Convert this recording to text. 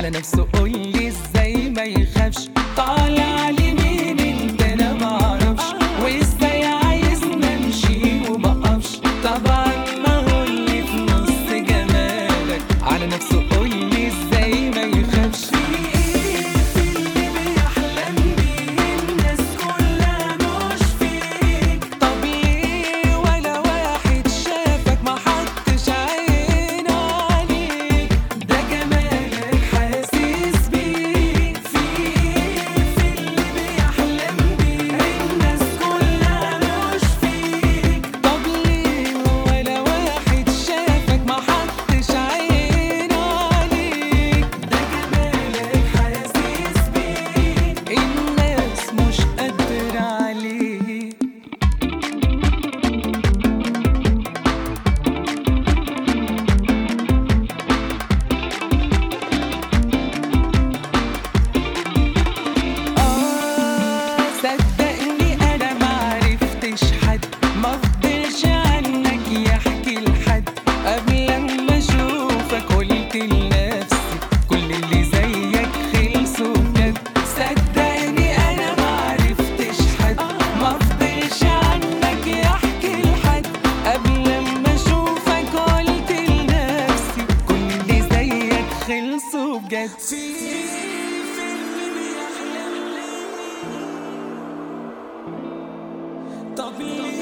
على نفسه قولي ازاي ما يخافش طالع لمين انت انا معرفش وازاي عايزنا نمشي ومقفش طبعا ما هو اللي في نص جمالك على نفسه قولي ازاي ما يخافش في ايه في اللي بيحلم بيه الناس كلها مش فيك طب ليه ولا واحد شافك ما حطش عين عليك ده جمالك حاسس بيه في ايه في اللي بيحلم بيه الناس كلها مش فيك طب ليه ولا واحد شافك ما حطش عين عليك ده جمالك حاسس بيه الناس مش قادرة عليك آه صدقني أنا معرفتش حد مفضلش عنك يحكي لحد قبل ما أشوفك قلت لنفسي كل اللي زيك خلصوا بجد صدقني أنا معرفتش حد مفضلش عنك يحكي لحد قبل ما أشوفك قلت لنفسي كل اللي زيك خلصوا بجد في في اللي بيحلم ليه طب ليه